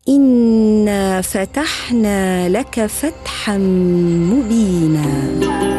إنا فتحنا لك فتحا مبينا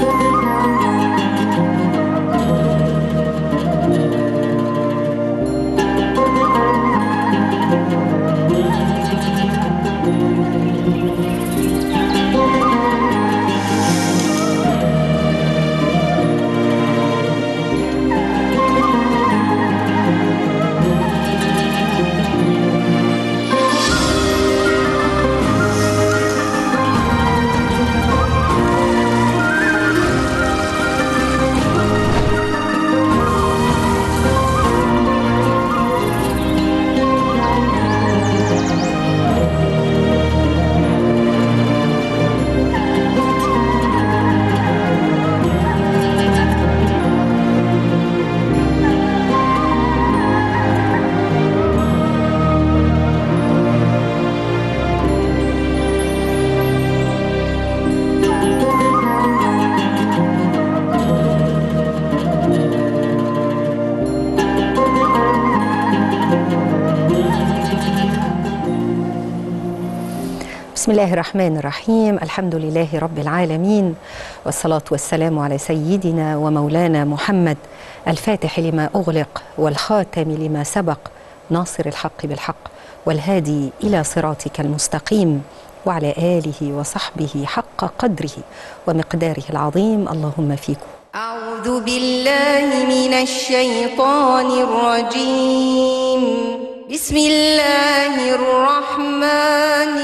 بسم الله الرحمن الرحيم الحمد لله رب العالمين والصلاة والسلام على سيدنا ومولانا محمد الفاتح لما أغلق والخاتم لما سبق ناصر الحق بالحق والهادي إلى صراطك المستقيم وعلى آله وصحبه حق قدره ومقداره العظيم اللهم فيكم أعوذ بالله من الشيطان الرجيم بسم الله الرحمن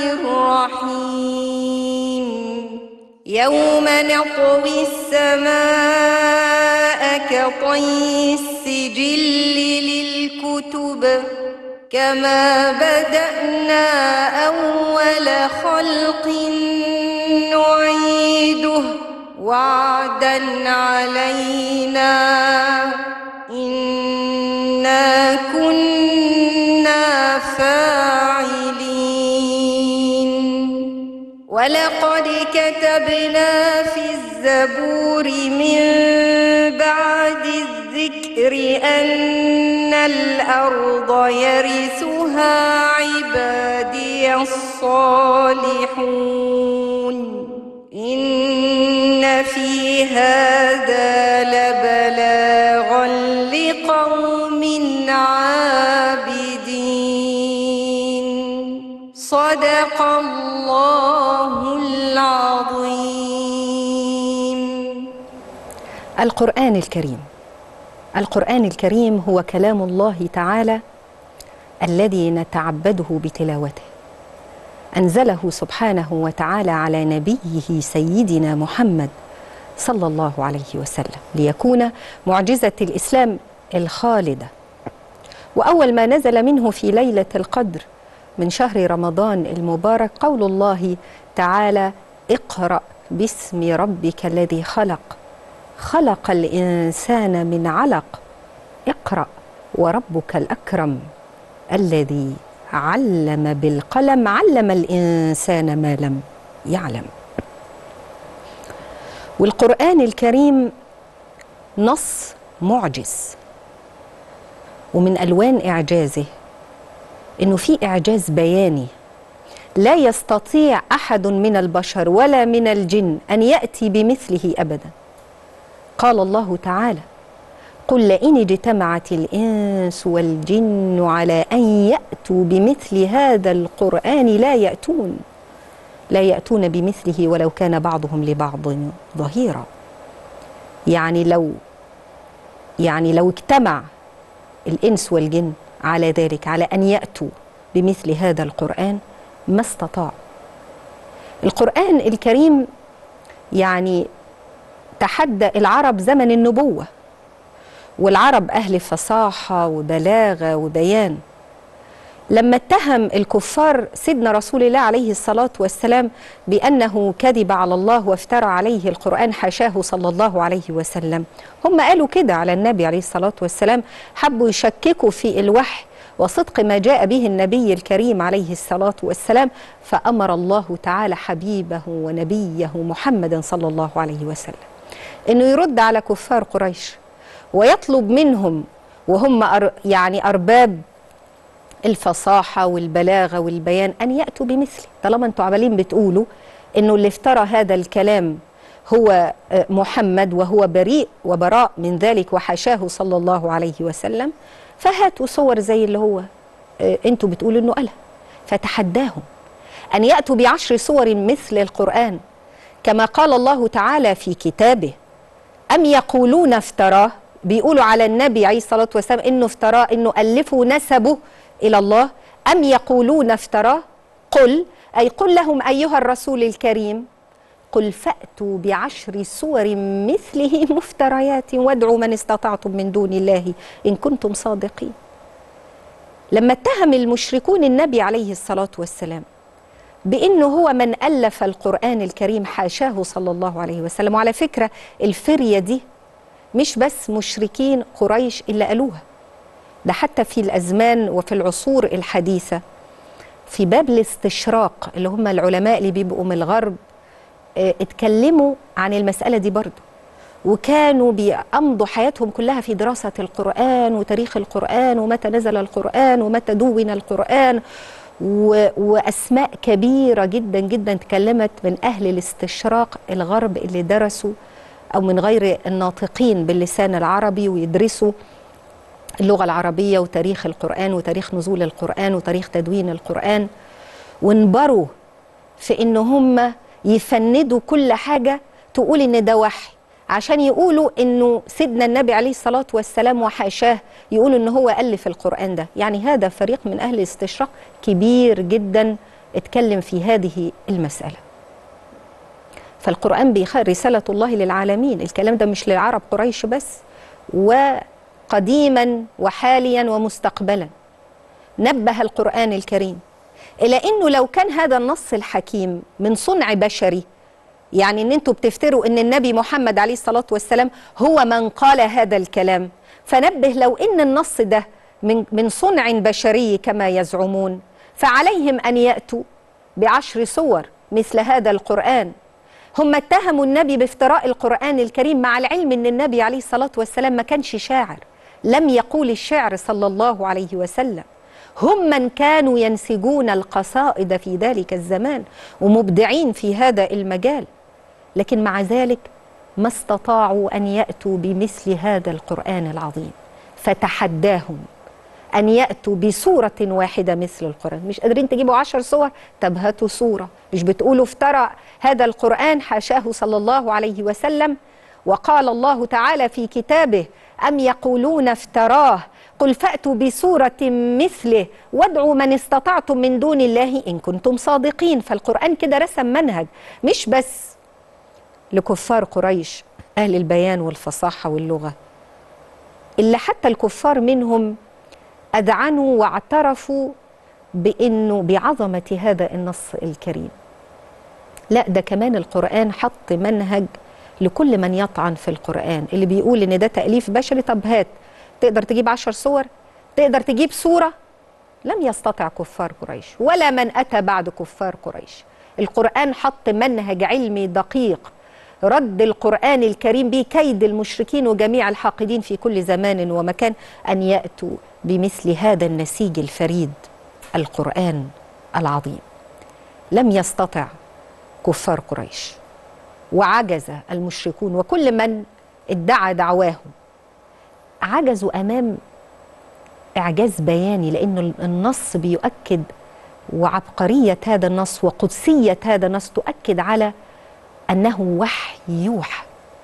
الرحيم يوم نطوي السماء كطي السجل للكتب كما بدأنا أول خلق نعيده وعدا علينا إنا كنا فاعلين ولقد كتبنا في الزبور من بعد الذكر أن الأرض يرثها عبادي الصالحون إن في هذا لبلاغا لقوم عابدين صدق الله العظيم القرآن الكريم القرآن الكريم هو كلام الله تعالى الذي نتعبده بتلاوته أنزله سبحانه وتعالى على نبيه سيدنا محمد صلى الله عليه وسلم ليكون معجزة الإسلام الخالدة وأول ما نزل منه في ليلة القدر من شهر رمضان المبارك قول الله تعالى اقرأ باسم ربك الذي خلق خلق الإنسان من علق اقرأ وربك الأكرم الذي علم بالقلم علم الإنسان ما لم يعلم والقرآن الكريم نص معجز ومن ألوان إعجازه إنه في إعجاز بياني لا يستطيع أحد من البشر ولا من الجن أن يأتي بمثله أبدا قال الله تعالى قل لئن اجتمعت الإنس والجن على أن يأتوا بمثل هذا القرآن لا يأتون لا يأتون بمثله ولو كان بعضهم لبعض ظهيرا يعني لو يعني لو اجتمع الإنس والجن على ذلك على أن يأتوا بمثل هذا القرآن ما استطاعوا القرآن الكريم يعني تحدى العرب زمن النبوه والعرب أهل فصاحة وبلاغة وبيان لما اتهم الكفار سيدنا رسول الله عليه الصلاة والسلام بأنه كذب على الله وافترى عليه القرآن حاشاه صلى الله عليه وسلم هم قالوا كده على النبي عليه الصلاة والسلام حبوا يشككوا في الوحي وصدق ما جاء به النبي الكريم عليه الصلاة والسلام فأمر الله تعالى حبيبه ونبيه محمدا صلى الله عليه وسلم أنه يرد على كفار قريش ويطلب منهم وهم أر يعني أرباب الفصاحة والبلاغة والبيان أن يأتوا بمثله طالما أنتوا عمالين بتقولوا أنه اللي افترى هذا الكلام هو آه، محمد وهو بريء وبراء من ذلك وحاشاه صلى الله عليه وسلم فهاتوا صور زي اللي هو آه، أنتوا بتقولوا أنه قالها فتحداهم أن يأتوا بعشر صور مثل القرآن كما قال الله تعالى في كتابه أم يقولون افتراه بيقولوا على النبي عليه الصلاة والسلام إنه افتراه إنه ألفه نسبه إلى الله أم يقولون افتراه قل أي قل لهم أيها الرسول الكريم قل فأتوا بعشر صور مثله مفتريات وادعوا من استطعتم من دون الله إن كنتم صادقين لما اتهم المشركون النبي عليه الصلاة والسلام بأنه هو من ألف القرآن الكريم حاشاه صلى الله عليه وسلم وعلى فكرة الفرية دي مش بس مشركين قريش اللي قالوها ده حتى في الأزمان وفي العصور الحديثة في باب الاستشراق اللي هم العلماء اللي بيبقوا من الغرب اه اتكلموا عن المسألة دي برضو وكانوا بيمضوا حياتهم كلها في دراسة القرآن وتاريخ القرآن ومتى نزل القرآن ومتى دون القرآن و... وأسماء كبيرة جدا جدا تكلمت من أهل الاستشراق الغرب اللي درسوا أو من غير الناطقين باللسان العربي ويدرسوا اللغة العربية وتاريخ القرآن وتاريخ نزول القرآن وتاريخ تدوين القرآن وانبروا في إن هم يفندوا كل حاجة تقول إن ده وحي عشان يقولوا إنه سيدنا النبي عليه الصلاة والسلام وحاشاه يقولوا إن هو ألف القرآن ده يعني هذا فريق من أهل الاستشراق كبير جدا اتكلم في هذه المسألة فالقرآن بيخ رسالة الله للعالمين الكلام ده مش للعرب قريش بس وقديما وحاليا ومستقبلا نبه القرآن الكريم إلى أنه لو كان هذا النص الحكيم من صنع بشري يعني أن أنتوا بتفتروا أن النبي محمد عليه الصلاة والسلام هو من قال هذا الكلام فنبه لو أن النص ده من, من صنع بشري كما يزعمون فعليهم أن يأتوا بعشر صور مثل هذا القرآن هم اتهموا النبي بافتراء القرآن الكريم مع العلم أن النبي عليه الصلاة والسلام ما كانش شاعر لم يقول الشعر صلى الله عليه وسلم هم من كانوا ينسجون القصائد في ذلك الزمان ومبدعين في هذا المجال لكن مع ذلك ما استطاعوا أن يأتوا بمثل هذا القرآن العظيم فتحداهم أن يأتوا بصورة واحدة مثل القرآن مش قادرين تجيبوا عشر صور طب هاتوا صورة مش بتقولوا افترى هذا القرآن حاشاه صلى الله عليه وسلم وقال الله تعالى في كتابه أم يقولون افتراه قل فأتوا بسورة مثله وادعوا من استطعتم من دون الله إن كنتم صادقين فالقرآن كده رسم منهج مش بس لكفار قريش أهل البيان والفصاحة واللغة اللي حتى الكفار منهم أذعنوا واعترفوا بأنه بعظمة هذا النص الكريم لا ده كمان القرآن حط منهج لكل من يطعن في القرآن اللي بيقول إن ده تأليف بشري طب هات تقدر تجيب عشر صور تقدر تجيب صورة لم يستطع كفار قريش ولا من أتى بعد كفار قريش القرآن حط منهج علمي دقيق رد القرآن الكريم به كيد المشركين وجميع الحاقدين في كل زمان ومكان أن يأتوا بمثل هذا النسيج الفريد القرآن العظيم لم يستطع كفار قريش وعجز المشركون وكل من ادعى دعواهم عجزوا امام اعجاز بياني لان النص بيؤكد وعبقريه هذا النص وقدسيه هذا النص تؤكد على انه وحي يوحى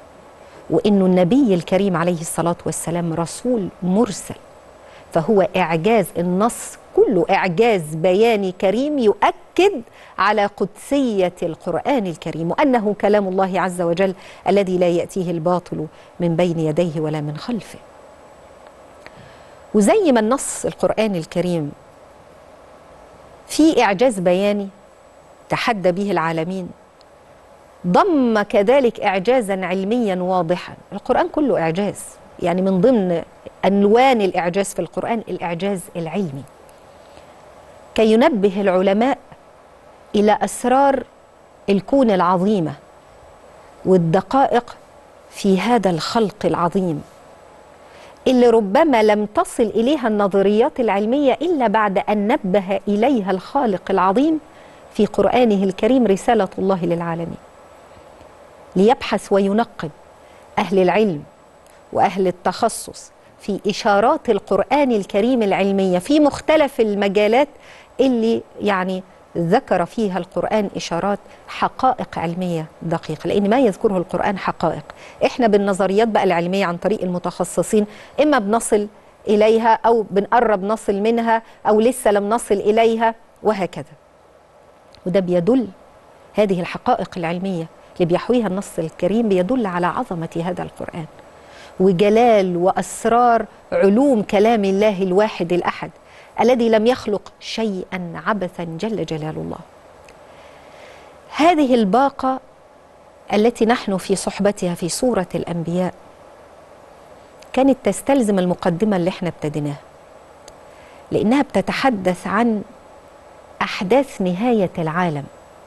وانه النبي الكريم عليه الصلاه والسلام رسول مرسل فهو اعجاز النص كله اعجاز بياني كريم يؤكد على قدسيه القران الكريم وانه كلام الله عز وجل الذي لا ياتيه الباطل من بين يديه ولا من خلفه وزي ما النص القرآن الكريم في إعجاز بياني تحدى به العالمين ضم كذلك إعجازا علميا واضحا القرآن كله إعجاز يعني من ضمن ألوان الإعجاز في القرآن الإعجاز العلمي كي ينبه العلماء إلى أسرار الكون العظيمة والدقائق في هذا الخلق العظيم اللي ربما لم تصل اليها النظريات العلميه الا بعد ان نبه اليها الخالق العظيم في قرانه الكريم رساله الله للعالمين ليبحث وينقب اهل العلم واهل التخصص في اشارات القران الكريم العلميه في مختلف المجالات اللي يعني ذكر فيها القرآن إشارات حقائق علمية دقيقة لأن ما يذكره القرآن حقائق إحنا بالنظريات بقى العلمية عن طريق المتخصصين إما بنصل إليها أو بنقرب نصل منها أو لسه لم نصل إليها وهكذا وده بيدل هذه الحقائق العلمية اللي بيحويها النص الكريم بيدل على عظمة هذا القرآن وجلال وأسرار علوم كلام الله الواحد الأحد الذي لم يخلق شيئا عبثا جل جلال الله هذه الباقه التي نحن في صحبتها في سوره الانبياء كانت تستلزم المقدمه اللي احنا ابتديناها لانها بتتحدث عن احداث نهايه العالم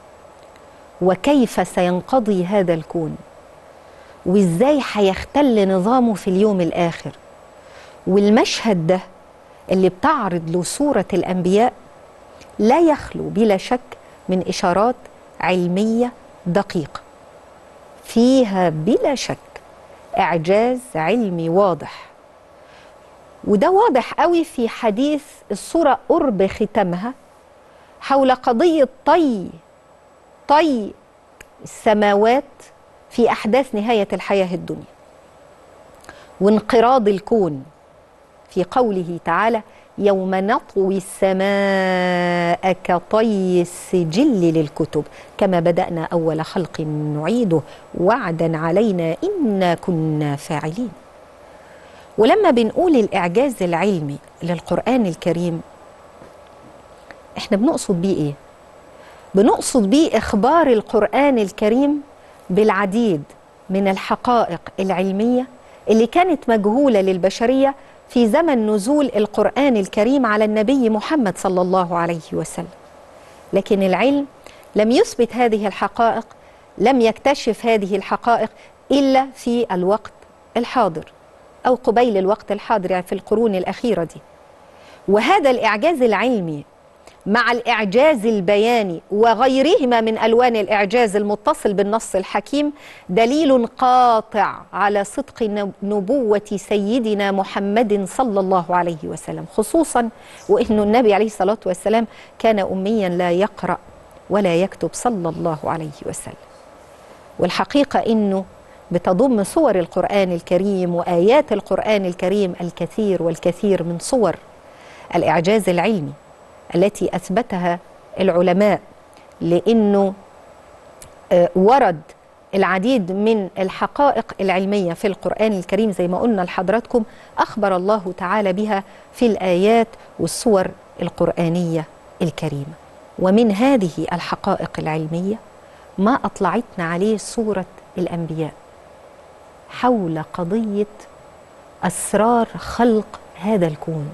وكيف سينقضي هذا الكون وازاي هيختل نظامه في اليوم الاخر والمشهد ده اللي بتعرض له سورة الأنبياء لا يخلو بلا شك من إشارات علمية دقيقة فيها بلا شك إعجاز علمي واضح وده واضح قوي في حديث الصورة قرب ختامها حول قضية طي طي السماوات في أحداث نهاية الحياة الدنيا وانقراض الكون في قوله تعالى يوم نطوي السماء كطي السجل للكتب كما بدأنا أول خلق نعيده وعدا علينا إنا كنا فاعلين ولما بنقول الإعجاز العلمي للقرآن الكريم احنا بنقصد بيه ايه؟ بنقصد بيه إخبار القرآن الكريم بالعديد من الحقائق العلمية اللي كانت مجهولة للبشرية في زمن نزول القرآن الكريم على النبي محمد صلى الله عليه وسلم لكن العلم لم يثبت هذه الحقائق لم يكتشف هذه الحقائق إلا في الوقت الحاضر أو قبيل الوقت الحاضر يعني في القرون الأخيرة دي وهذا الإعجاز العلمي مع الإعجاز البياني وغيرهما من ألوان الإعجاز المتصل بالنص الحكيم دليل قاطع على صدق نبوة سيدنا محمد صلى الله عليه وسلم خصوصا وإن النبي عليه الصلاة والسلام كان أميا لا يقرأ ولا يكتب صلى الله عليه وسلم والحقيقة إنه بتضم صور القرآن الكريم وآيات القرآن الكريم الكثير والكثير من صور الإعجاز العلمي التي اثبتها العلماء لانه ورد العديد من الحقائق العلميه في القران الكريم زي ما قلنا لحضراتكم اخبر الله تعالى بها في الايات والصور القرانيه الكريمه ومن هذه الحقائق العلميه ما اطلعتنا عليه سوره الانبياء حول قضيه اسرار خلق هذا الكون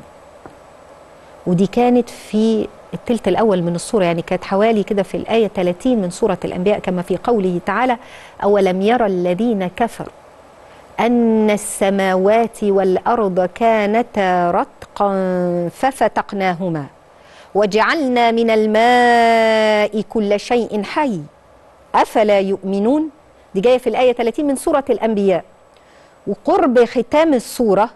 ودي كانت في الثلث الأول من السورة يعني كانت حوالي كده في الآية 30 من سورة الأنبياء كما في قوله تعالى أولم يرى الذين كفروا أن السماوات والأرض كانتا رتقا ففتقناهما وجعلنا من الماء كل شيء حي أفلا يؤمنون دي جاية في الآية 30 من سورة الأنبياء وقرب ختام السورة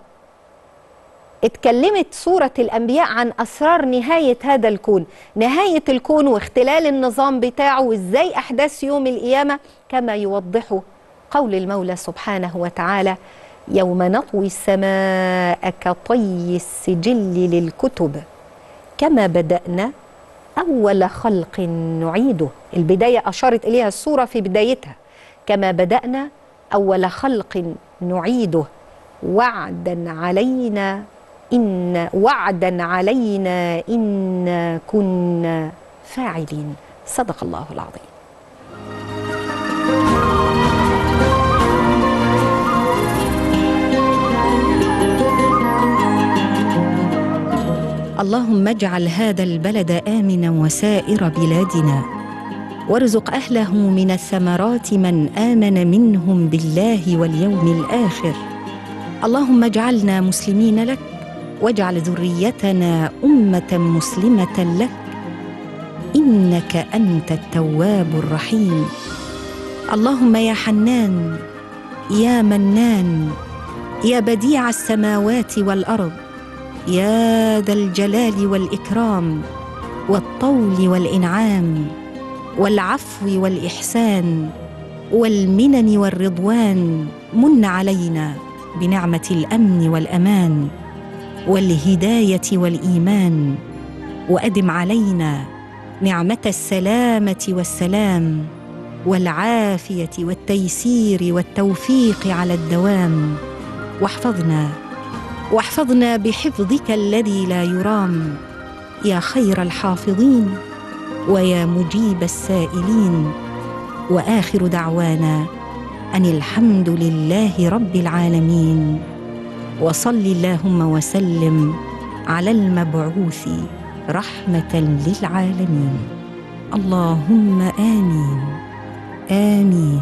اتكلمت سورة الأنبياء عن أسرار نهاية هذا الكون نهاية الكون واختلال النظام بتاعه وإزاي أحداث يوم القيامة كما يوضحه قول المولى سبحانه وتعالى يوم نطوي السماء كطي السجل للكتب كما بدأنا أول خلق نعيده البداية أشارت إليها السورة في بدايتها كما بدأنا أول خلق نعيده وعدا علينا إن وعدا علينا إنا كنا فاعلين صدق الله العظيم اللهم اجعل هذا البلد آمنا وسائر بلادنا وارزق أهله من الثمرات من آمن منهم بالله واليوم الآخر اللهم اجعلنا مسلمين لك واجعل ذريتنا امه مسلمه لك انك انت التواب الرحيم اللهم يا حنان يا منان يا بديع السماوات والارض يا ذا الجلال والاكرام والطول والانعام والعفو والاحسان والمنن والرضوان من علينا بنعمه الامن والامان والهدايه والايمان وادم علينا نعمه السلامه والسلام والعافيه والتيسير والتوفيق على الدوام واحفظنا واحفظنا بحفظك الذي لا يرام يا خير الحافظين ويا مجيب السائلين واخر دعوانا ان الحمد لله رب العالمين وصل اللهم وسلم على المبعوث رحمه للعالمين اللهم امين امين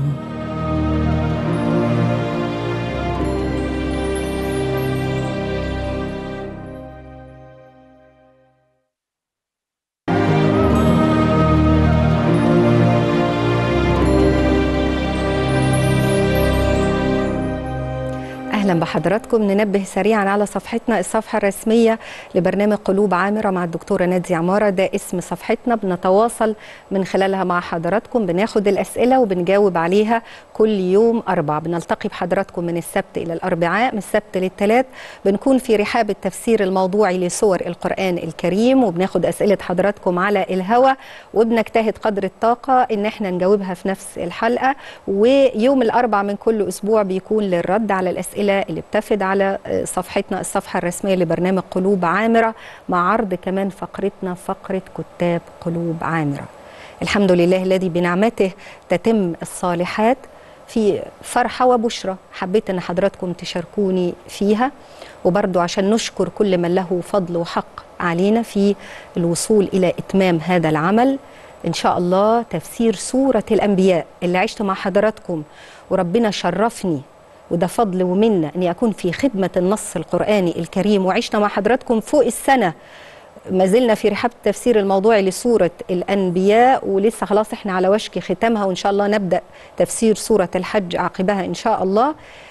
اهلا بحضراتكم ننبه سريعا على صفحتنا الصفحه الرسميه لبرنامج قلوب عامره مع الدكتوره نادي عماره ده اسم صفحتنا بنتواصل من خلالها مع حضراتكم بناخد الاسئله وبنجاوب عليها كل يوم اربع بنلتقي بحضراتكم من السبت الى الاربعاء من السبت للثلاث بنكون في رحاب التفسير الموضوعي لسور القران الكريم وبناخد اسئله حضراتكم على الهوا وبنجتهد قدر الطاقه ان احنا نجاوبها في نفس الحلقه ويوم الاربع من كل اسبوع بيكون للرد على الاسئله اللي بتفد على صفحتنا الصفحه الرسميه لبرنامج قلوب عامره مع عرض كمان فقرتنا فقره كتاب قلوب عامره. الحمد لله الذي بنعمته تتم الصالحات في فرحه وبشرى حبيت ان حضراتكم تشاركوني فيها وبرضو عشان نشكر كل من له فضل وحق علينا في الوصول الى اتمام هذا العمل ان شاء الله تفسير سوره الانبياء اللي عشت مع حضراتكم وربنا شرفني وده فضل ومنة أني أكون في خدمة النص القرآني الكريم وعشنا مع حضراتكم فوق السنة ما زلنا في رحاب التفسير الموضوعي لسورة الأنبياء ولسه خلاص احنا على وشك ختامها وإن شاء الله نبدأ تفسير سورة الحج عقبها إن شاء الله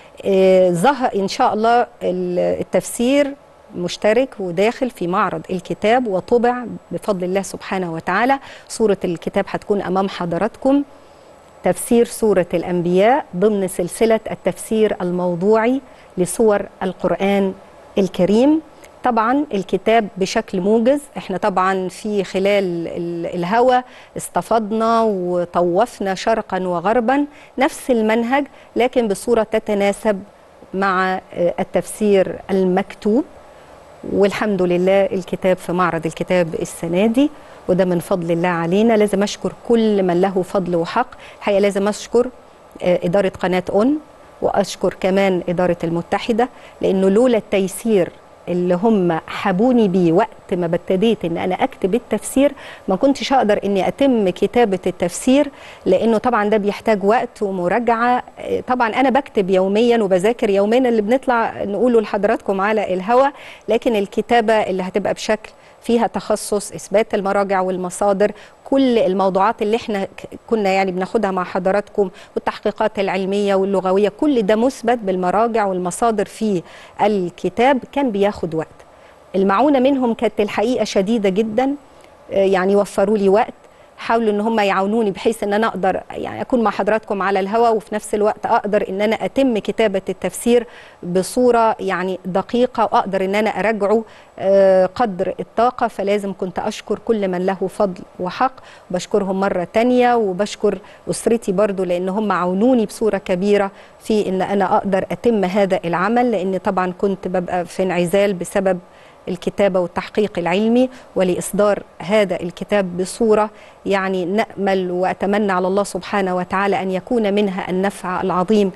اه ظهر إن شاء الله التفسير مشترك وداخل في معرض الكتاب وطبع بفضل الله سبحانه وتعالى سورة الكتاب هتكون أمام حضراتكم تفسير سورة الأنبياء ضمن سلسلة التفسير الموضوعي لسور القرآن الكريم طبعا الكتاب بشكل موجز احنا طبعا في خلال الهوى استفضنا وطوفنا شرقا وغربا نفس المنهج لكن بصورة تتناسب مع التفسير المكتوب والحمد لله الكتاب في معرض الكتاب السنة دي وده من فضل الله علينا لازم أشكر كل من له فضل وحق الحقيقة لازم أشكر إدارة قناة أون وأشكر كمان إدارة المتحدة لأنه لولا التيسير اللي هم حبوني بيه وقت ما ابتديت ان انا اكتب التفسير ما كنتش هقدر اني اتم كتابه التفسير لانه طبعا ده بيحتاج وقت ومراجعه طبعا انا بكتب يوميا وبذاكر يوميا اللي بنطلع نقوله لحضراتكم على الهوا لكن الكتابه اللي هتبقى بشكل فيها تخصص اثبات المراجع والمصادر كل الموضوعات اللي احنا كنا يعني بناخدها مع حضراتكم والتحقيقات العلميه واللغويه كل ده مثبت بالمراجع والمصادر في الكتاب كان بياخد وقت المعونه منهم كانت الحقيقه شديده جدا يعني وفروا لي وقت حاولوا ان هم يعاونوني بحيث ان انا اقدر يعني اكون مع حضراتكم على الهواء وفي نفس الوقت اقدر ان انا اتم كتابه التفسير بصوره يعني دقيقه واقدر ان انا اراجعه قدر الطاقه فلازم كنت اشكر كل من له فضل وحق بشكرهم مره تانية وبشكر اسرتي برضو لان هم عاونوني بصوره كبيره في ان انا اقدر اتم هذا العمل لان طبعا كنت ببقى في انعزال بسبب الكتابة والتحقيق العلمي ولإصدار هذا الكتاب بصورة يعني نأمل وأتمنى على الله سبحانه وتعالى أن يكون منها النفع العظيم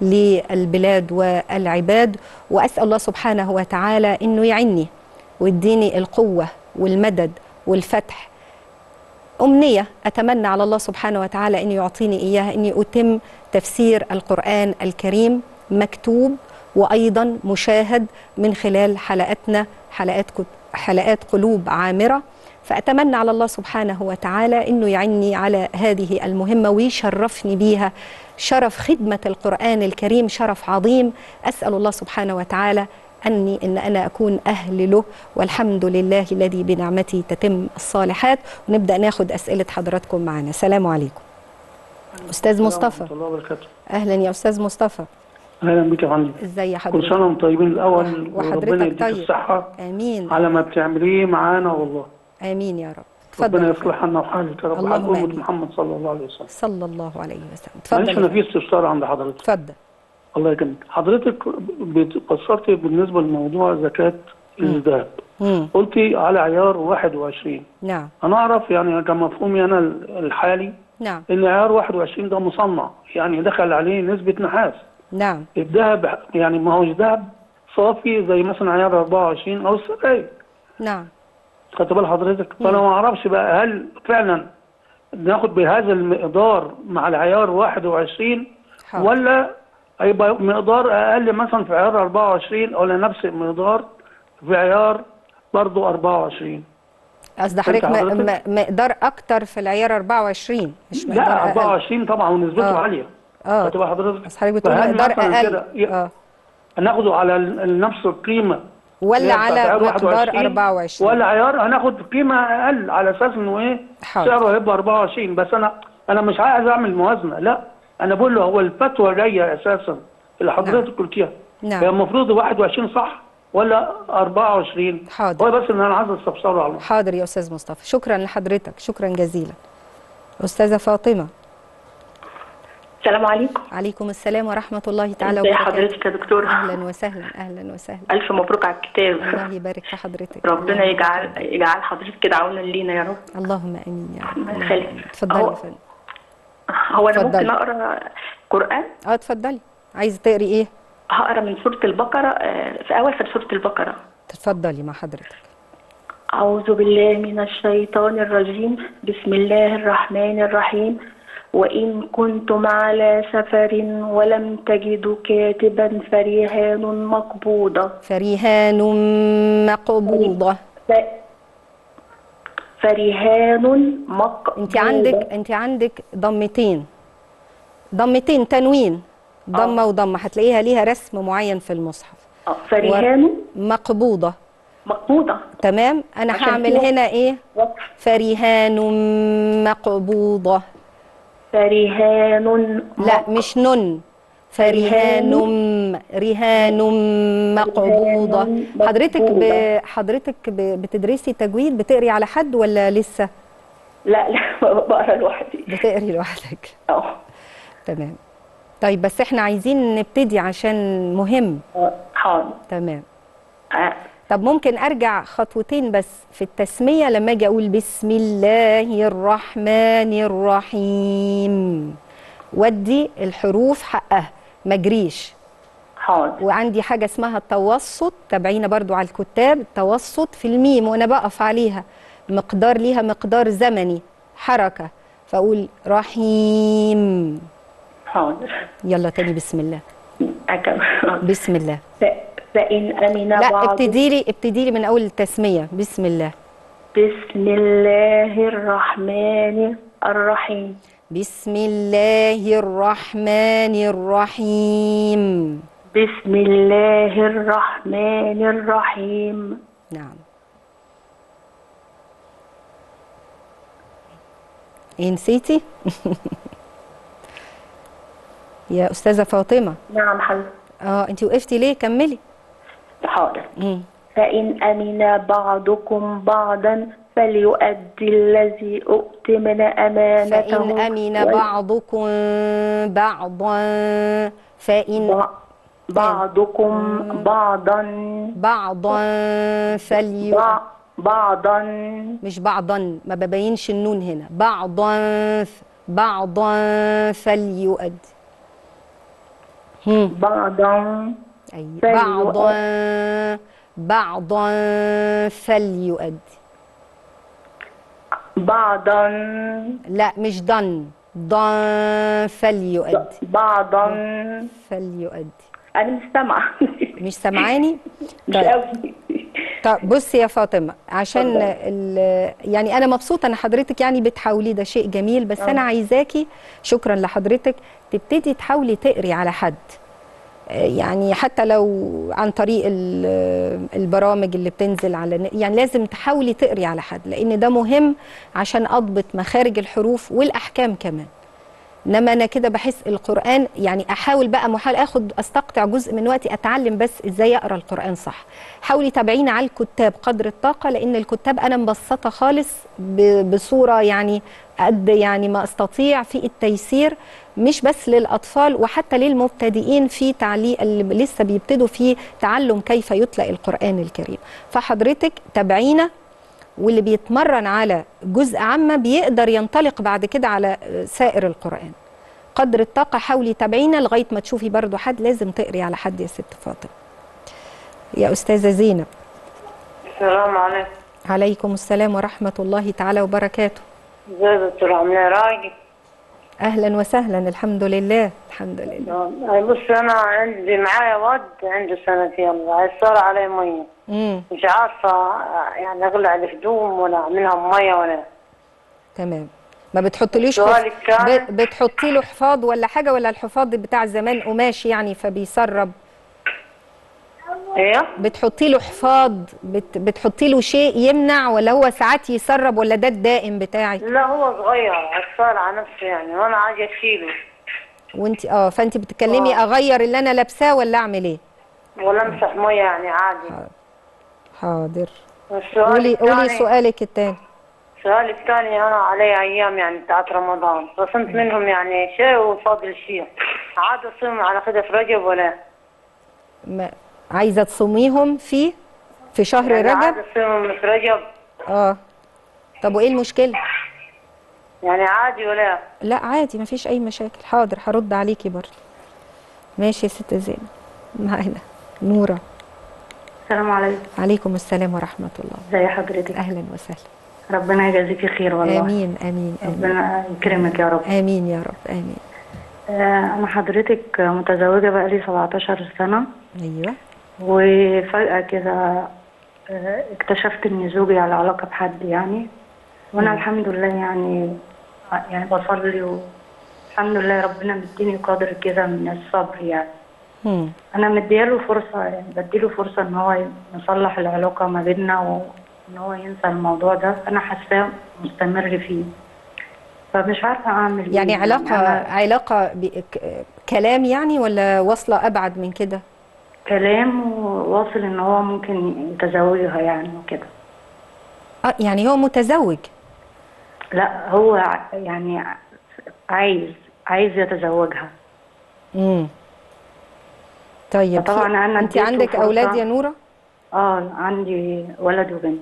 للبلاد والعباد وأسأل الله سبحانه وتعالى أنه يعني ويديني القوة والمدد والفتح أمنية أتمنى على الله سبحانه وتعالى أن يعطيني إياها أني أتم تفسير القرآن الكريم مكتوب وأيضا مشاهد من خلال حلقاتنا حلقات كت- حلقات قلوب عامرة فأتمنى على الله سبحانه وتعالى أنه يعني على هذه المهمة ويشرفني بيها شرف خدمة القرآن الكريم شرف عظيم أسأل الله سبحانه وتعالى أني إن أنا أكون أهل له والحمد لله الذي بنعمته تتم الصالحات ونبدأ ناخد أسئلة حضراتكم معنا السلام عليكم أستاذ مصطفى ورحمة الله وبركاته أهلا يا أستاذ مصطفى اهلا بك يا فندم إزاي كل حضرتك سنه وانتم طيبين الاول وحضرتك وربنا يديك طيب. الصحه آمين على ما بتعمليه معانا والله آمين يا رب ربنا اتفضل يصلح لنا وحالك يا رب اللهم على امه آمين. محمد صلى الله عليه وسلم صلى الله عليه وسلم معلش اتفضل انا يا في استفسار عند حضرتك اتفضل الله يكرمك حضرتك بت- قصرتي بالنسبه لموضوع زكاه الذهب مم. قلتي على عيار 21 نعم انا اعرف يعني كمفهومي انا الحالي نعم ان عيار 21 ده مصنع يعني دخل عليه نسبه نحاس نعم الذهب يعني ما هوش ذهب صافي زي مثلا عيار 24 او السراير نعم خدت بال حضرتك فانا ما اعرفش بقى هل فعلا ناخد بهذا المقدار مع العيار 21 حاضر. ولا هيبقى مقدار اقل مثلا في عيار 24 ولا نفس المقدار في عيار برضه 24 قصد حضرتك م- حضرتك؟ م- مقدار أكتر في العيار 24 مش مقدار لا أقل 24 طبعا ونسبته آه. عاليه اه خدت بال حضرتك بس حضرتك بتقول فهل مقدار مثلاً أقل كده ي- اه هناخده على ال- نفس القيمه اللي ولا هي بتاعت على عيار مقدار 21 24 ولا عيار هناخد قيمه اقل على اساس انه ايه حاضر. سعره هيبقى 24 بس انا انا مش عايز اعمل موازنه لا انا بقول له هو الفتوى جايه اساسا اللي حضرتك قلتيها نعم. هي المفروض 21 صح ولا 24 حاضر. هو بس ان انا عايز استفسره على حاضر يا أستاذ مصطفى شكرا لحضرتك شكرا جزيلا أستاذة فاطمة السلام عليكم عليكم السلام ورحمة الله تعالى ازي وبركاته حضرتك يا دكتور أهلا وسهلا أهلا وسهلا الف مبروك على الكتاب الله يبارك في حضرتك ربنا الله يجعل يجعل حضرتك كده عونا لينا يا رب اللهم امين يا رب الله اللهم يخليك. آمين. اتفضلي أهو. يا فندم هو انا اتفضلي. ممكن اقرا قران اه اتفضلي عايزه تقري ايه هقرا من سوره البقره آه، في اول في سوره البقره اتفضلي مع حضرتك أعوذ بالله من الشيطان الرجيم بسم الله الرحمن الرحيم وإن كنتم على سفر ولم تجدوا كاتبا فرهان مقبوضة فرهان مقبوضه ف- فرهان مقبوضة انت عندك انت عندك ضمتين ضمتين تنوين ضمه وضمه هتلاقيها ليها رسم معين في المصحف آه، فرهان مقبوضه مقبوضة تمام انا عشان هعمل كده- هنا ايه وقف فرهان مقبوضه فرهان لا مش نن فرهان رهان مقبوضة رهان حضرتك ب... مقبوضة. حضرتك ب... بتدرسي تجويد بتقري على حد ولا لسه لا لا بقرا لوحدي بتقري لوحدك اه تمام طيب بس احنا عايزين نبتدي عشان مهم آه، حاضر تمام آه، طب ممكن ارجع خطوتين بس في التسمية لما اجي اقول بسم الله الرحمن الرحيم ودي الحروف حقها ما اجريش حاضر وعندي حاجة اسمها التوسط تابعينا برضو على الكتاب التوسط في الميم وأنا بقف عليها مقدار ليها مقدار زمني حركة فأقول رحيم حاضر يلا تاني بسم الله أكمل. بسم الله ف- فإن أمن لا بعض ابتدي لي ابتدي لي من أول التسمية بسم الله بسم الله الرحمن الرحيم بسم الله الرحمن الرحيم بسم الله الرحمن الرحيم نعم ايه نسيتي يا أستاذة فاطمة نعم حضرتك اه انت وقفتي ليه كملي حاضر مم. فإن أمن بعضكم بعضا فليؤدي الذي أؤتمن أمانته فإن أمن وال- بعضكم بعضا فإن بع- بعضكم بعضا بعضا فلي بع- بعضا مش بعضا ما ببينش النون هنا بعضا ف- بعضا فليؤدي هم. بعضا أي فليؤدي. بعضا بعضا فليؤدي بعضا لا مش ضن ضن فليؤدي بعضا فليؤدي انا مش سامعه مش سامعاني مش طيب. قوي طب بصي يا فاطمه عشان ال- يعني انا مبسوطه ان حضرتك يعني بتحاولي ده شيء جميل بس انا عايزاكي شكرا لحضرتك تبتدي تحاولي تقري على حد آه، يعني حتى لو عن طريق ال- البرامج اللي بتنزل على النت، يعني لازم تحاولي تقري على حد لان ده مهم عشان اضبط مخارج الحروف والاحكام كمان انما انا كده بحس القران يعني احاول بقى محاول اخد استقطع جزء من وقتي اتعلم بس ازاي اقرا القران صح حاولي تابعيني على الكتاب قدر الطاقه لان الكتاب انا مبسطه خالص ب- بصوره يعني قد يعني ما استطيع في التيسير مش بس للاطفال وحتى للمبتدئين في تعليق اللي لسه بيبتدوا في تعلم كيف يتلى القران الكريم فحضرتك تابعينا واللي بيتمرن على جزء عامة بيقدر ينطلق بعد كده على سائر القرآن قدر الطاقة حاولي تابعينا لغاية ما تشوفي برضو حد لازم تقري على حد يا ست فاطمة يا أستاذة زينب السلام عليكم عليكم السلام ورحمة الله تعالى وبركاته ازي يا دكتور عامله راجل أهلا وسهلا الحمد لله الحمد لله بص انا عندي معايا واد عنده سنتين الله صار عليه ميه امم مش عارفه يعني اغلع الهدوم ولا اعملها ميه ولا تمام ما بتحطليش سؤالك حف... كان؟ ب... بتحطي له حفاض ولا حاجة ولا الحفاض بتاع زمان قماش يعني فبيسرب ايه بتحطي له حفاض بت... بتحطي له شيء يمنع ولا هو ساعات يسرب ولا ده الدائم بتاعك لا هو صغير صار على نفسه يعني وانا عايزه اشيله وانت اه فانت بتتكلمي آه. اغير اللي انا لابساه ولا اعمل ايه ولا امسح ميه يعني عادي حاضر والسؤال قولي قولي الثاني- سؤالك التاني السؤال الثاني انا علي ايام يعني بتاعت رمضان رسمت منهم يعني شيء وفاضل شيء عاد اصوم على كده في رجب ولا ما... عايزه تصوميهم في في شهر يعني عاد رجب اصوم في رجب اه طب وايه المشكله يعني عادي ولا لا عادي مفيش اي مشاكل حاضر هرد عليكي برضه ماشي يا ست زينب معانا نوره السلام عليكم عليكم السلام ورحمه الله ازي حضرتك اهلا وسهلا ربنا يجازيكي خير والله امين امين امين ربنا يكرمك يا رب امين يا رب امين آه، انا حضرتك متزوجه بقالي 17 سنه ايوه وفجاه كده آه، اكتشفت ان زوجي على علاقه بحد يعني وانا الحمد لله يعني يعني بصلي والحمد لله ربنا مديني قدر كده من الصبر يعني مم. انا مدياله فرصه يعني بديله فرصه ان هو يصلح العلاقه ما بيننا وان هو ينسى الموضوع ده انا حاساه مستمر فيه فمش عارفه اعمل يعني ايه علاقه أنا علاقه ب- كلام يعني ولا واصله ابعد من كده كلام وواصل ان هو ممكن يتزوجها يعني وكده اه يعني هو متزوج لا هو ع- يعني ع- عايز عايز يتزوجها امم طيب فطبعاً في- أنا انت اديته عندك فرصة. اولاد يا نوره اه عندي ولد وبنت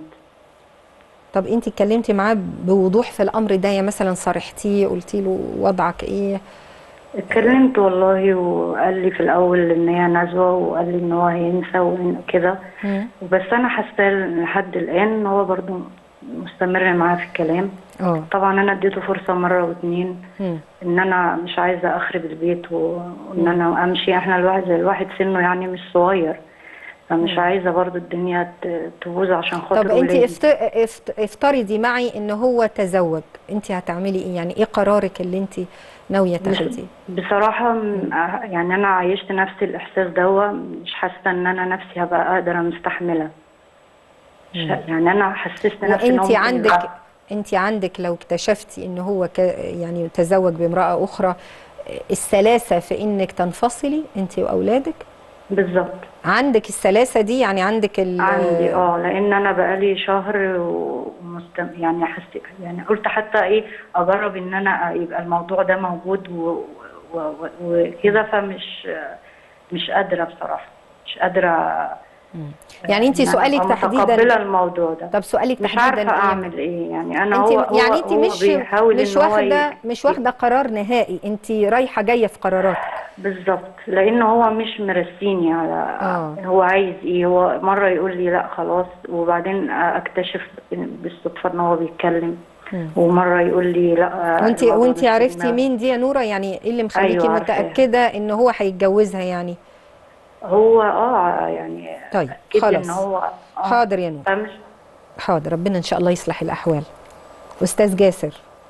طب انت اتكلمتي معاه بوضوح في الامر ده يعني مثلا صارحتيه قلتي له وضعك ايه اتكلمت والله وقال لي في الاول ان هي نزوه وقال لي ان هو هينسى وكده مم. بس انا حاسه لحد الان ان هو برضو مستمر معاه في الكلام اه طبعا انا اديته فرصه مره واتنين مم. ان انا مش عايزه اخرب البيت و- وان انا امشي احنا الواحد زي الواحد سنه يعني مش صغير فمش عايزه برضو الدنيا ت- تبوظ عشان خاطر طب انت ولادي. افت... افت... افترضي معي ان هو تزوج انت هتعملي ايه يعني ايه قرارك اللي انت ناويه تاخديه بصراحة م- يعني أنا عايشت نفس الإحساس دوا مش حاسة إن أنا نفسي هبقى قادرة مستحملة مش ه- يعني أنا حسست نفسي إن هو وانت ممكن عندك يبقى- انت عندك لو اكتشفتي ان هو ك... يعني تزوج بامراه اخرى السلاسه في انك تنفصلي انت واولادك بالظبط عندك السلاسه دي يعني عندك ال... عندي اه لأن أنا بقالي شهر ومستم يعني حسيت يعني قلت حتى إيه أجرب إن أنا يبقى الموضوع ده موجود و- و- و- وكده فمش مش قادرة بصراحة مش قادرة يعني انت إن أنا سؤالك أبقى تحديدا متقبلة الموضوع ده طب سؤالك مش تحديدا عارفة ايه أعمل إيه يعني أنا انت هو يعني هو انت هو مش بيحاول مش إن هو واخده ي- مش واخده قرار نهائي انت رايحه جايه في قراراتك بالظبط لان هو مش مرسيني على آه. هو عايز ايه هو مره يقول لي لا خلاص وبعدين اكتشف إن- بالصدفه ان هو بيتكلم مم. ومره يقول لي لا وانت الموضوع وانت مش في عرفتي دماغي. مين دي يا نوره يعني ايه اللي مخليكي أيوة، عارفاه. متاكده ان هو هيتجوزها يعني هو اه يعني طيب أكيد خلاص ان هو آه حاضر يا نور فمش حاضر ربنا ان شاء الله يصلح الاحوال استاذ جاسر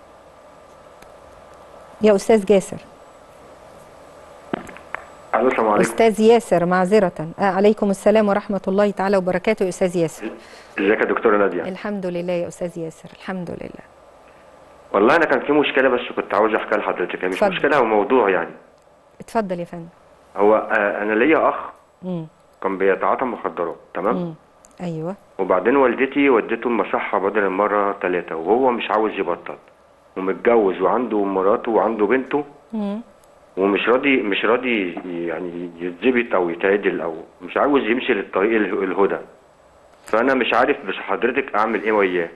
يا استاذ جاسر الو السلام عليكم استاذ ياسر معذره آه عليكم السلام ورحمه الله تعالى وبركاته يا استاذ ياسر ازيك يا دكتوره ناديه الحمد لله يا استاذ ياسر الحمد لله والله انا كان في مشكله بس كنت عاوز احكيها لحضرتك هي مش اتفضل. مشكله هو موضوع يعني اتفضل يا فندم هو آه انا ليا اخ امم كان بيتعاطى مخدرات تمام امم ايوه وبعدين والدتي ودته المصحه بدل المره ثلاثه وهو مش عاوز يبطل ومتجوز وعنده مراته وعنده بنته امم ومش راضي مش راضي يعني يتظبط او يتعدل او مش عاوز يمشي للطريق اله- الهدى فانا مش عارف بس حضرتك اعمل ايه وياه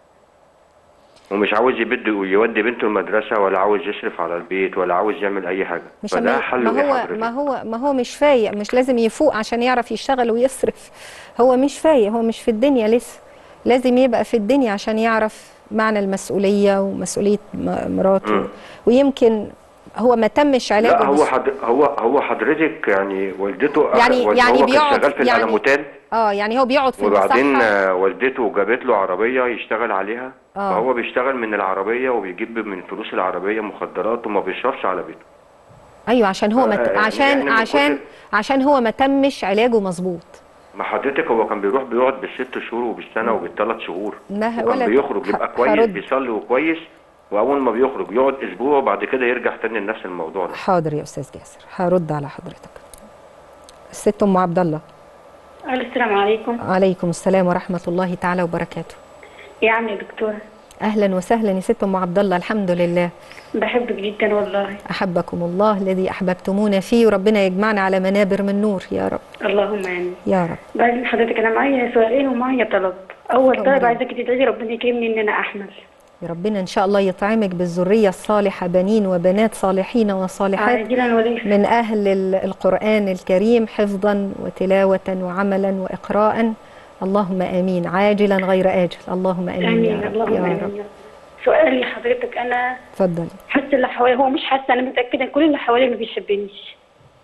ومش عاوز يبد يودي بنته المدرسه ولا عاوز يصرف على البيت ولا عاوز يعمل اي حاجه مش فده ما, حله ما ايه هو حضرتك ما هو ما هو مش فايق مش لازم يفوق عشان يعرف يشتغل ويصرف هو مش فايق هو مش في الدنيا لسه لازم يبقى في الدنيا عشان يعرف معنى المسؤولية ومسؤولية م- مراته مم. ويمكن هو ما تمش علاجه لا هو بس- حد هو هو حضرتك يعني والدته يعني- والد- يعني هو كان بيقعد- شغال في يعني الالموتال اه يعني هو بيقعد في وبعدين المصحة آه، والدته جابت له عربيه يشتغل عليها آه. فهو بيشتغل من العربيه وبيجيب من فلوس العربيه مخدرات وما بيشربش على بيته ايوه عشان هو مت... آه، يعني عشان إحنا من عشان كتر- عشان هو ما تمش علاجه مظبوط ما حضرتك هو كان بيروح بيقعد بالست شهور وبالسنه وبالثلاث شهور لا، وكان ولا- بيخرج يبقى ه- كويس هرد. بيصلي وكويس واول ما بيخرج يقعد اسبوع وبعد كده يرجع تاني لنفس الموضوع ده حاضر يا استاذ جاسر هرد على حضرتك الست ام عبد الله السلام عليكم عليكم السلام ورحمة الله تعالى وبركاته يا عم يا دكتورة اهلا وسهلا يا ست ام عبد الله الحمد لله بحبك جدا والله احبكم الله الذي احببتمونا فيه وربنا يجمعنا على منابر من نور يا رب اللهم امين يا رب بعدين حضرتك انا معايا سؤالين ومعايا طلب اول اتفضلي. طلب عايزاك تدعي لي ربنا يكرمني ان انا احمل يا ربنا ان شاء الله يطعمك بالذرية الصالحة بنين وبنات صالحين وصالحات عاجلا وليس من أهل ال- القرآن الكريم حفظا وتلاوة وعملا وإقراء اللهم آمين عاجلا غير آجل اللهم آمين, امين يا رب اللهم يا رب امين سؤالي لحضرتك انا اتفضلي حاسه اللي حواليا هو مش حاسه انا متاكده ان كل اللي حواليا ما بيحبنيش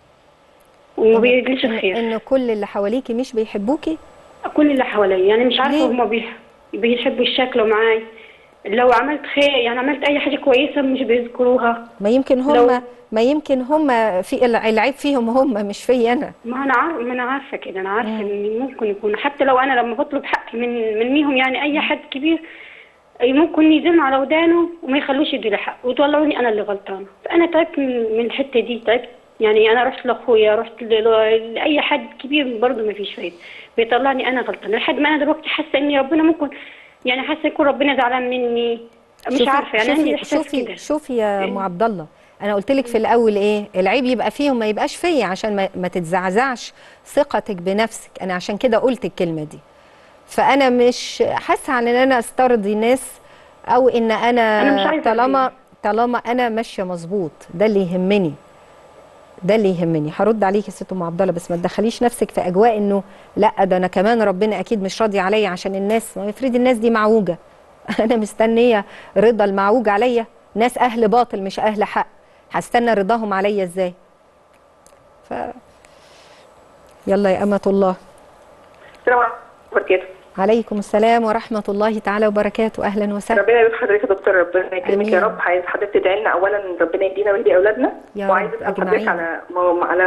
وما بيريدليش إن, الخير إن كل اللي حواليكي مش بيحبوكي كل اللي حواليا يعني مش ليه؟ عارفه هما بيح- بيحبوا يشكلوا معاي لو عملت خير يعني عملت اي حاجه كويسه مش بيذكروها ما يمكن لو- هم ما يمكن هم في الع- العيب فيهم هم مش في أنا ما انا عارفه ما انا عارفه كده انا عارفه ان ممكن يكون حتى لو انا لما بطلب حق من منيهم يعني اي حد كبير أي ممكن يزن على ودانه وما يخلوش يدي لي حق ويطلعوني انا اللي غلطانه فانا تعبت من من الحته دي تعبت يعني انا رحت لاخويا رحت ل- ل- لاي حد كبير برضه ما فيش فايده بيطلعني انا غلطانه لحد ما انا دلوقتي حاسه ان ربنا ممكن يعني حاسه يكون ربنا زعلان مني مش شوفي- عارفه يعني عندي شوفي احساس شوفي كده شوفي يا إيه؟ ام عبد الله انا قلت لك في الاول ايه العيب يبقى فيهم ما يبقاش فيا عشان ما, ما تتزعزعش ثقتك بنفسك انا عشان كده قلت الكلمه دي فانا مش حاسه عن ان انا استرضي الناس او ان انا, أنا مش عايزة طالما طالما انا ماشيه مظبوط ده اللي يهمني ده اللي يهمني هرد عليك يا ست ام عبد الله بس ما تدخليش نفسك في اجواء انه لا ده انا كمان ربنا اكيد مش راضي عليا عشان الناس ما افرضي الناس دي معوجه انا مستنيه رضا المعوج عليا ناس اهل باطل مش اهل حق هستنى رضاهم عليا ازاي ف يلا يا امه الله السلام عليكم وبركاته عليكم السلام ورحمه الله تعالى وبركاته اهلا وسهلا ربنا يبارك حضرتك يا دكتور ربنا يكرمك آمين. يا رب عايز حضرتك تدعي لنا اولا ربنا يدينا ويدي اولادنا يا وعايز رب اسال حضرتك أجمعين. على م- على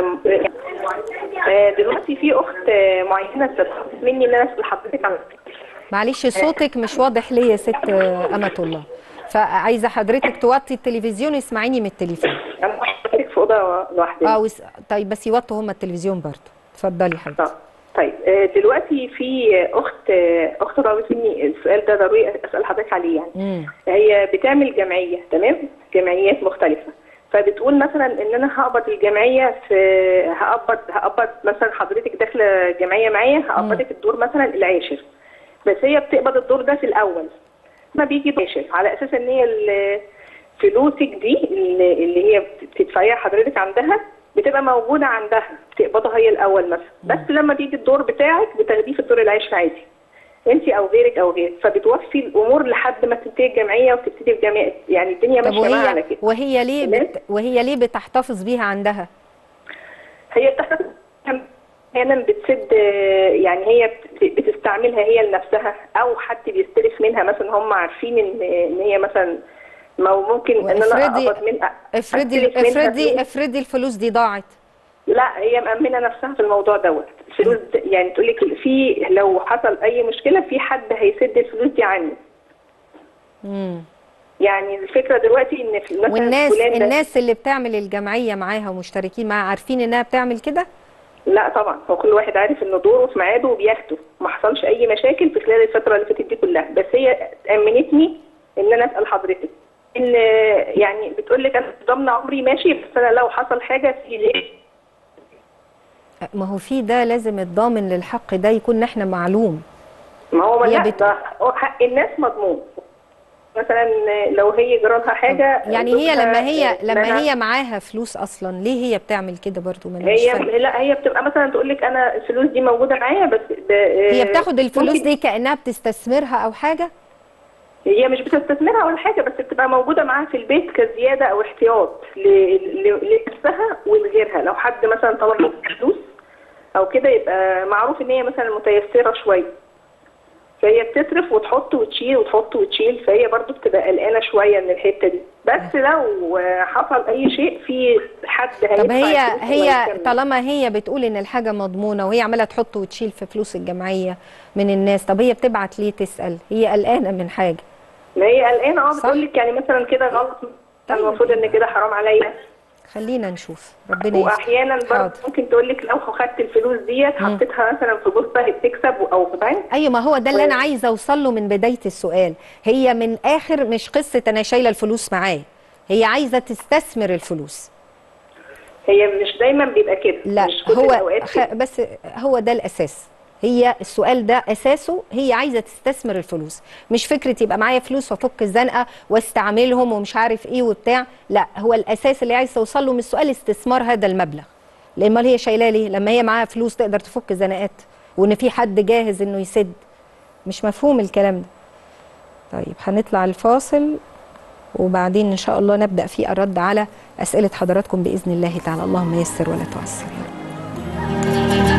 آه، دلوقتي في اخت آه، معينه بتطلب مني ان انا اسال حضرتك على معلش صوتك مش واضح ليا يا ست امه الله فعايزه حضرتك توطي التلفزيون اسمعيني من التليفون انا حضرتك في اوضه لوحدي اه وس... طيب بس يوطوا هم التلفزيون برضه اتفضلي حضرتك طب طيب آه، دلوقتي في اخت آه، اخت طلبت مني السؤال ده ضروري اسال حضرتك عليه يعني امم هي بتعمل جمعيه تمام جمعيات مختلفه فبتقول مثلا ان انا هقبض الجمعيه في هقبض هقبض مثلا حضرتك داخله جمعيه معايا هقبضك الدور مثلا العاشر بس هي بتقبض الدور ده في الاول ما بيجي العاشر على اساس ان هي ال- فلوسك دي اللي اللي هي بتدفعيها حضرتك عندها بتبقى موجوده عندها بتقبضها هي الاول مثلا بس لما بيجي الدور بتاعك بتاخديه في الدور العاشر عادي انت او غيرك او غيرك فبتوفي الامور لحد ما تنتهي الجمعيه وتبتدي الجمعيه يعني الدنيا طب ماشيه معاها على وهي كده وهي ليه تمام؟ بت... وهي ليه بتحتفظ بيها عندها هي بتحتفظ احيانا بتسد يعني هي بت- بتستعملها هي لنفسها او حد بيستلف منها مثلا هم عارفين ان ان هي مثلا ما هو ممكن ان انا وافرضي- اقبض من افرضي أستلف منها افرضي فلوس. افرضي الفلوس دي ضاعت لا هي مأمنة نفسها في الموضوع دوت الفلوس د- يعني تقول لك في لو حصل اي مشكله في حد هيسد الفلوس دي عني مم. يعني الفكره دلوقتي ان في مثلا والناس فلان ده- الناس اللي بتعمل الجمعيه معاها ومشتركين معاها عارفين انها بتعمل كده لا طبعا هو كل واحد عارف ان دوره في ميعاده وبياخده ما حصلش اي مشاكل في خلال الفتره اللي فاتت دي كلها بس هي امنتني ان انا اسال حضرتك ان يعني بتقول لك انا ضامنه عمري ماشي بس انا لو حصل حاجه في ليه ما هو في ده لازم الضامن للحق ده يكون احنا معلوم ما هو هي لا بت- ده هو حق الناس مضمون مثلا لو هي جرالها حاجه يعني هي زوجها لما هي لما منع- هي معاها فلوس اصلا ليه هي بتعمل كده برضو ما أنا مش هي فاهمة. لا هي بتبقى مثلا تقول لك انا الفلوس دي موجوده معايا بس ب... هي بتاخد الفلوس ممكن- دي كانها بتستثمرها او حاجه هي مش بتستثمرها ولا حاجه بس بتبقى موجوده معاها في البيت كزياده او احتياط ل... ل... لنفسها ولغيرها لو حد مثلا طلب منها فلوس او كده يبقى معروف ان هي مثلا متيسره شويه فهي بتصرف وتحط وتشيل وتحط وتشيل فهي برضو بتبقى قلقانه شويه من الحته دي بس لو حصل اي شيء في حد هيدفع طب هي الفلوس هي وهيكمل. طالما هي بتقول ان الحاجه مضمونه وهي عماله تحط وتشيل في فلوس الجمعيه من الناس طب هي بتبعت ليه تسال هي قلقانه من حاجه ما هي قلقانه اه صح. بتقول لك يعني مثلا كده غلط طيب. المفروض ان كده حرام عليا خلينا نشوف ربنا يستر واحيانا برضه حاضر. ممكن تقول لك لو خدت الفلوس ديت حطيتها مثلا في بورصه بتكسب او في بنك ايوه ما هو ده اللي انا عايزه اوصل له من بدايه السؤال هي من اخر مش قصه انا شايله الفلوس معايا هي عايزه تستثمر الفلوس هي مش دايما بيبقى كده لا مش كل هو الأوقات خ... كده. بس هو ده الاساس هي السؤال ده اساسه هي عايزه تستثمر الفلوس مش فكره يبقى معايا فلوس وافك الزنقه واستعملهم ومش عارف ايه وبتاع لا هو الاساس اللي عايز توصل له من السؤال استثمار هذا المبلغ لان امال هي شايلاه ليه لما هي معاها فلوس تقدر تفك الزنقات وان في حد جاهز انه يسد مش مفهوم الكلام ده طيب هنطلع الفاصل وبعدين ان شاء الله نبدا في الرد على اسئله حضراتكم باذن الله تعالى اللهم يسر ولا تعسر يا رب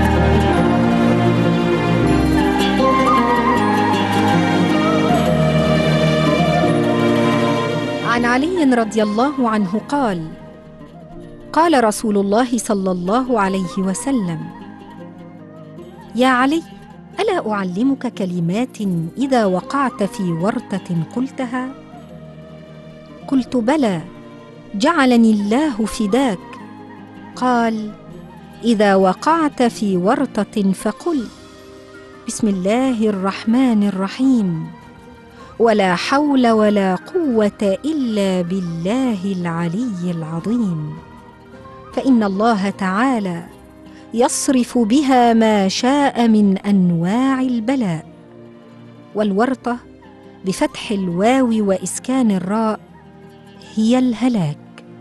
عن علي رضي الله عنه قال قال رسول الله صلى الله عليه وسلم يا علي الا اعلمك كلمات اذا وقعت في ورطه قلتها قلت بلى جعلني الله فداك قال اذا وقعت في ورطه فقل بسم الله الرحمن الرحيم ولا حول ولا قوه الا بالله العلي العظيم فان الله تعالى يصرف بها ما شاء من انواع البلاء والورطه بفتح الواو واسكان الراء هي الهلاك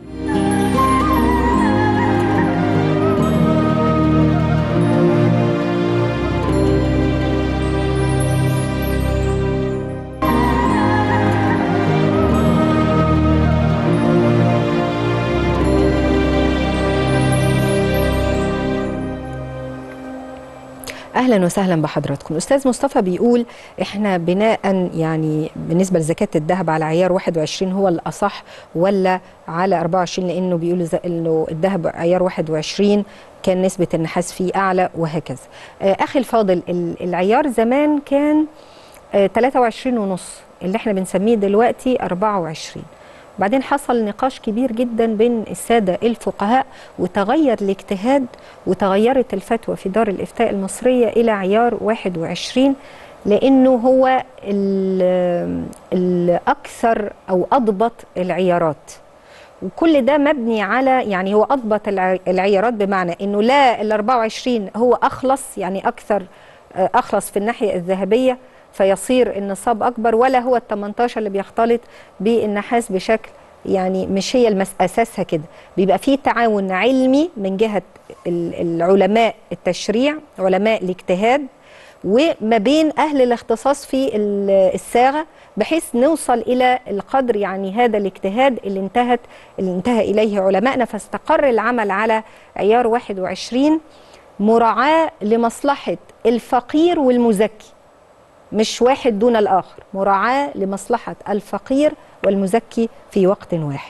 اهلا وسهلا بحضراتكم الاستاذ مصطفى بيقول احنا بناء يعني بالنسبه لزكاه الذهب على عيار 21 هو الاصح ولا على 24 لانه بيقول ز- انه الذهب عيار 21 كان نسبه النحاس فيه اعلى وهكذا آه، اخي الفاضل ال- العيار زمان كان آه، 23 ونص اللي احنا بنسميه دلوقتي 24 بعدين حصل نقاش كبير جدا بين السادة الفقهاء وتغير الاجتهاد وتغيرت الفتوى في دار الإفتاء المصرية إلى عيار 21 لأنه هو ال- الأكثر أو أضبط العيارات وكل ده مبني على يعني هو أضبط الع- العيارات بمعنى أنه لا ال 24 هو أخلص يعني أكثر آه، أخلص في الناحية الذهبية فيصير النصاب أكبر ولا هو ال 18 اللي بيختلط بالنحاس بشكل يعني مش هي المس أساسها كده بيبقى فيه تعاون علمي من جهة ال- العلماء التشريع علماء الاجتهاد وما بين أهل الاختصاص في ال- الصاغة بحيث نوصل إلى القدر يعني هذا الاجتهاد اللي انتهت اللي انتهى إليه علمائنا فاستقر العمل على عيار 21 مراعاة لمصلحة الفقير والمزكي مش واحد دون الآخر مراعاة لمصلحة الفقير والمزكي في وقت واحد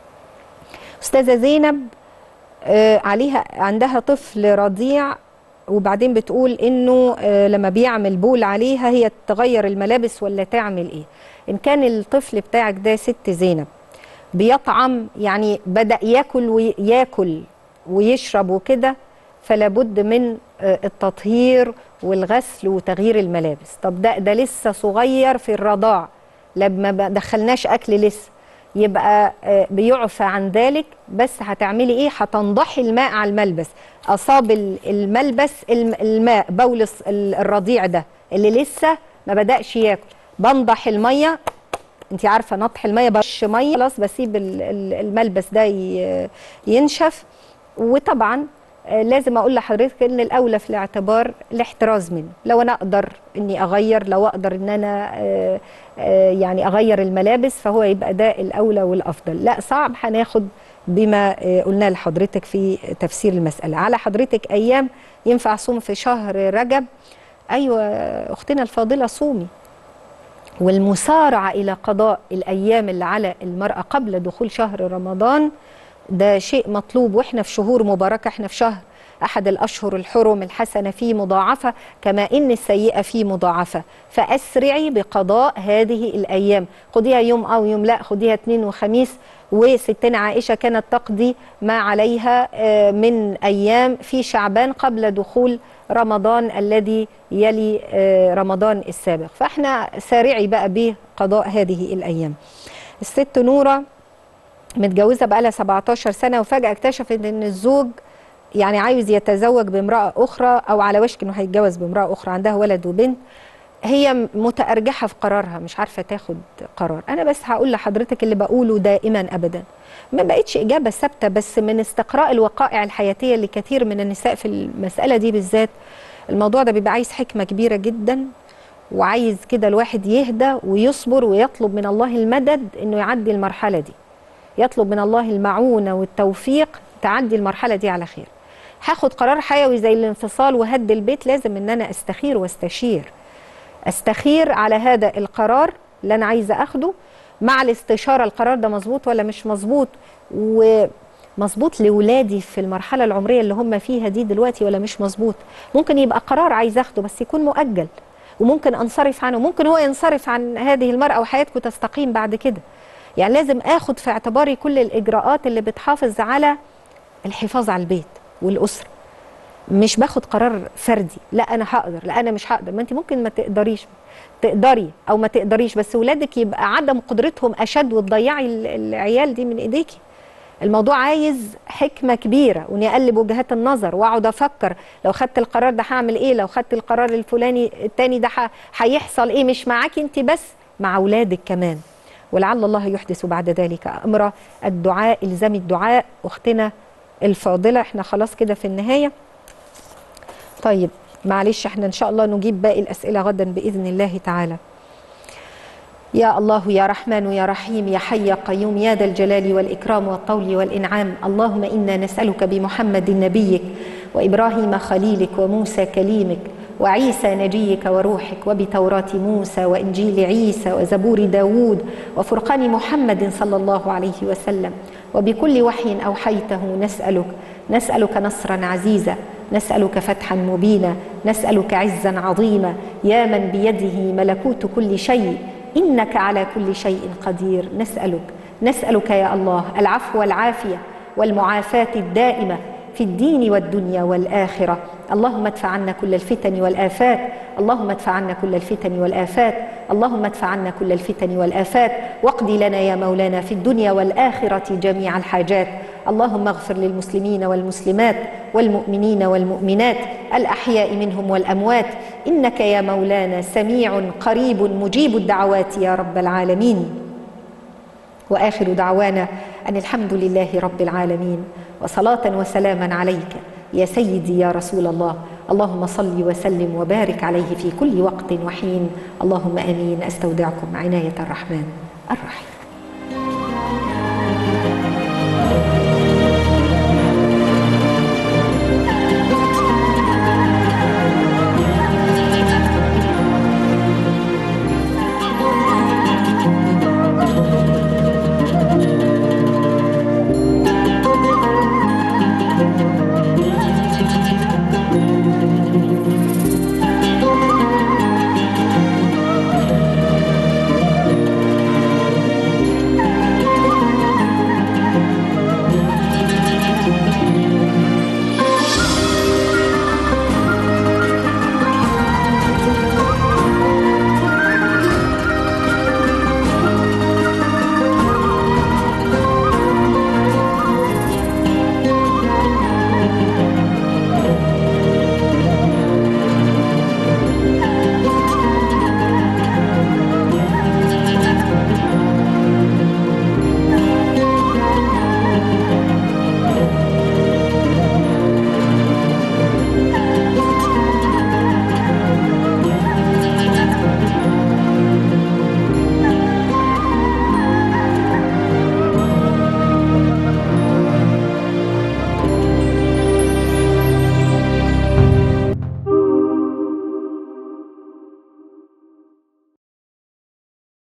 أستاذة زينب آه، عليها عندها طفل رضيع وبعدين بتقول انه آه، لما بيعمل بول عليها هي تغير الملابس ولا تعمل ايه ان كان الطفل بتاعك ده ست زينب بيطعم يعني بدأ ياكل وياكل ويشرب وكده فلا بد من آه، التطهير والغسل وتغيير الملابس طب ده ده لسه صغير في الرضاع لما ما دخلناش اكل لسه يبقى آه، بيعفى عن ذلك بس هتعملي ايه هتنضحي الماء على الملبس اصاب ال- الملبس الم- الماء بول الص- ال- الرضيع ده اللي لسه ما بدأش ياكل بنضح الميه انت عارفه نطح الميه برش ميه خلاص بسيب ال- ال- الملبس ده ي- ينشف وطبعا آه، لازم اقول لحضرتك ان الاولى في الاعتبار الاحتراز منه لو انا اقدر اني اغير لو اقدر ان انا آه، آه، يعني اغير الملابس فهو يبقى ده الاولى والافضل لا صعب هناخد بما آه، قلناه لحضرتك في تفسير المساله على حضرتك ايام ينفع صوم في شهر رجب ايوه اختنا الفاضله صومي والمسارعة إلى قضاء الأيام اللي على المرأة قبل دخول شهر رمضان ده شيء مطلوب وإحنا في شهور مباركة إحنا في شهر أحد الأشهر الحرم الحسنة فيه مضاعفة كما إن السيئة فيه مضاعفة فأسرعي بقضاء هذه الأيام خديها يوم أو يوم لا خديها اثنين وخميس وستنا عائشة كانت تقضي ما عليها آه، من أيام في شعبان قبل دخول رمضان الذي يلي آه، رمضان السابق فاحنا سارعي بقى بقضاء هذه الأيام الست نورة متجوزة بقالها 17 سنة وفجأة اكتشفت ان الزوج يعني عايز يتزوج بامرأة أخرى أو على وشك إنه هيتجوز بامرأة أخرى عندها ولد وبنت هي متأرجحة في قرارها مش عارفة تاخد قرار أنا بس هقول لحضرتك اللي بقوله دائما أبدا ما بقتش إجابة ثابتة بس من استقراء الوقائع الحياتية لكثير من النساء في المسألة دي بالذات الموضوع ده بيبقى عايز حكمة كبيرة جدا وعايز كده الواحد يهدى ويصبر ويطلب من الله المدد إنه يعدي المرحلة دي يطلب من الله المعونة والتوفيق تعدي المرحلة دي على خير هاخد قرار حيوي زي الانفصال وهد البيت لازم ان انا استخير واستشير استخير على هذا القرار اللي انا عايزه اخده مع الاستشاره القرار ده مظبوط ولا مش مظبوط ومظبوط لاولادي في المرحله العمريه اللي هم فيها دي دلوقتي ولا مش مظبوط ممكن يبقى قرار عايز اخده بس يكون مؤجل وممكن انصرف عنه ممكن هو ينصرف عن هذه المرأة وحياتكم تستقيم بعد كده يعني لازم اخد في اعتباري كل الاجراءات اللي بتحافظ على الحفاظ على البيت والاسره مش باخد قرار فردي لا انا هقدر لا انا مش هقدر ما انت ممكن ما تقدريش تقدري او ما تقدريش بس ولادك يبقى عدم قدرتهم اشد وتضيعي ال- العيال دي من ايديكي الموضوع عايز حكمه كبيره واني اقلب وجهات النظر واقعد افكر لو خدت القرار ده هعمل ايه لو خدت القرار الفلاني التاني ده ح- هيحصل ايه مش معاكي انت بس مع اولادك كمان ولعل الله يحدث بعد ذلك امرا الدعاء الزمي الدعاء اختنا الفاضله احنا خلاص كده في النهايه طيب معلش احنا ان شاء الله نجيب باقي الاسئله غدا باذن الله تعالى يا الله يا رحمن يا رحيم يا حي يا قيوم يا ذا الجلال والإكرام والطول والإنعام اللهم إنا نسألك بمحمد نبيك وإبراهيم خليلك وموسى كليمك وعيسى نجيك وروحك وبتوراة موسى وإنجيل عيسى وزبور داود وفرقان محمد صلى الله عليه وسلم وبكل وحي أوحيته نسألك نسألك نصرا عزيزا نسألك فتحا مبينا نسألك عزا عظيما يا من بيده ملكوت كل شيء إنك على كل شيء قدير نسألك نسألك يا الله العفو والعافية والمعافاة الدائمة في الدين والدنيا والآخرة اللهم ادفع عنا كل الفتن والآفات اللهم ادفع عنا كل الفتن والآفات اللهم ادفع عنا كل الفتن والآفات واقض لنا يا مولانا في الدنيا والآخرة جميع الحاجات اللهم اغفر للمسلمين والمسلمات والمؤمنين والمؤمنات الأحياء منهم والأموات إنك يا مولانا سميع قريب مجيب الدعوات يا رب العالمين واخر دعوانا ان الحمد لله رب العالمين وصلاه وسلاما عليك يا سيدي يا رسول الله اللهم صل وسلم وبارك عليه في كل وقت وحين اللهم امين استودعكم عنايه الرحمن الرحيم